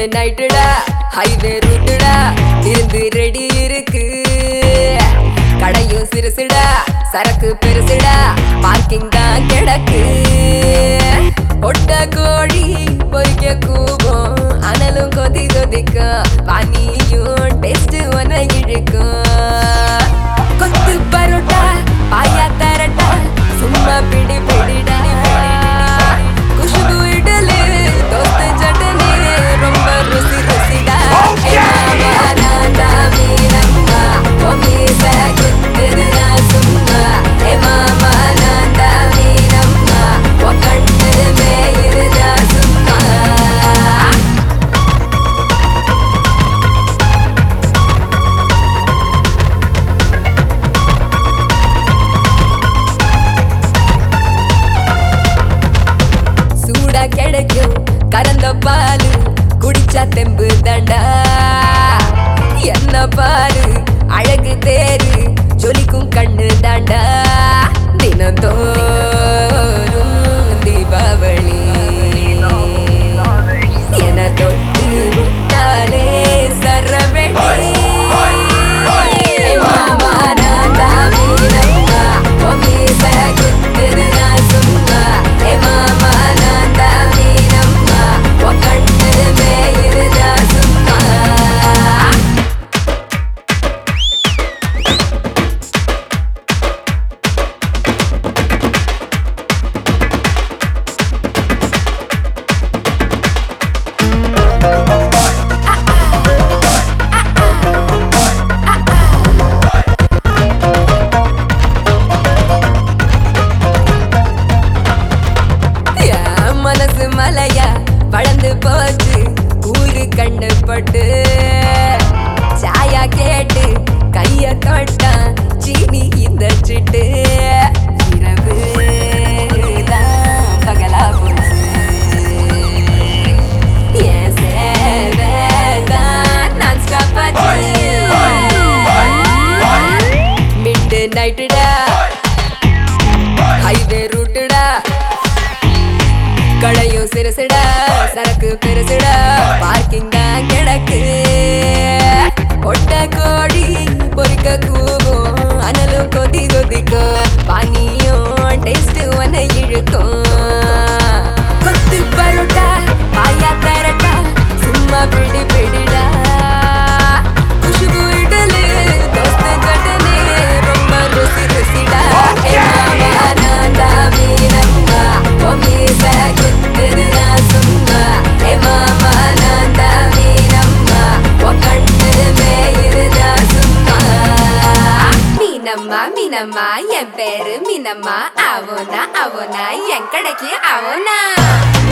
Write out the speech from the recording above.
நைட்டுடா highway ரூட்டுடா இருந்து ready இருக்கு கடையும் சிறுசுடா சரக்கு பெருசுடா பார்க்கிங் தான் கிடக்கு ஒட்ட கோழி பொறிக்க கூவும் அனலும் கொதி கொதிக்கும் பானியும் டேஸ்ட் ஒன இழுக்கும் கொத்து பரோட்டா பாயா தரட்டா சும்மா பிடி பிடிடா குஷ்பு இடலி தோஸ்து சட்டனி ரொம்ப ருசி ருசிடா ஏ மாமா நான்தா மீனம்மா ஓ மீச குத்துதுனா சும்மா ஏ மாமா நான்தா மீனம்மா ஓ கண்ணு மேயிருதா சும்மா சூடா கிடைக்கும் கறந்த பாலு குடிச்சா தெம்பு தண்டா என்ன பாரு அழகு தேரு ஜொலிக்கும் கண்ணு தாண்டா தினந்தோறும் தீபாவளி என தொட்டு விட்டாலே சரவெடி மாமா நான் தான் மீனம்மா உன் மீச குத்துதுனா சும்மா ஏ மாமா நான் தான் மீனம்மா உன் கண்ணு மேயிருதா சும்மா என் மனசு மலையா வளர்ந்து போச்சு ஊரு கண்ணு பட்டு சாயா கேட்டு கைய தொட்டான் சீனி இந்த சிட்டு இரவு தான் பகலா போச்சு என் சேவை தான் non-stop ஆச்சு. Midnight டா ஹைவே ரூட்டுடா கடையும் சிறுசுடா சரக்கு பெருசுடா பார்க்கிங் தான் கிடக்கு ஒட்ட கோழி பொறிக்க கூவும் அனலும் கொதி கொதிக்கும் பானியும் டேஸ்ட் ஒன இழுக்கும் கொத்து பரோட்டா பாயா தரட்டா சும்மா பிடி பிடிடா குஷ்பு இடலி தோஸ்து சட்டனி ரொம்ப ருசி ருசிடா ஏ மாமா நான் தான் மீனம்மா உன் மீச குத்துதுனா சும்மா ஏ மாமா நான் தான் மீனம்மா உன் கண்ணு மேயிருதா சும்மா மீனம்மா மீனம்மா என் பேரு மீனம்மா அவனா அவனா என் கடைக்கு அவனா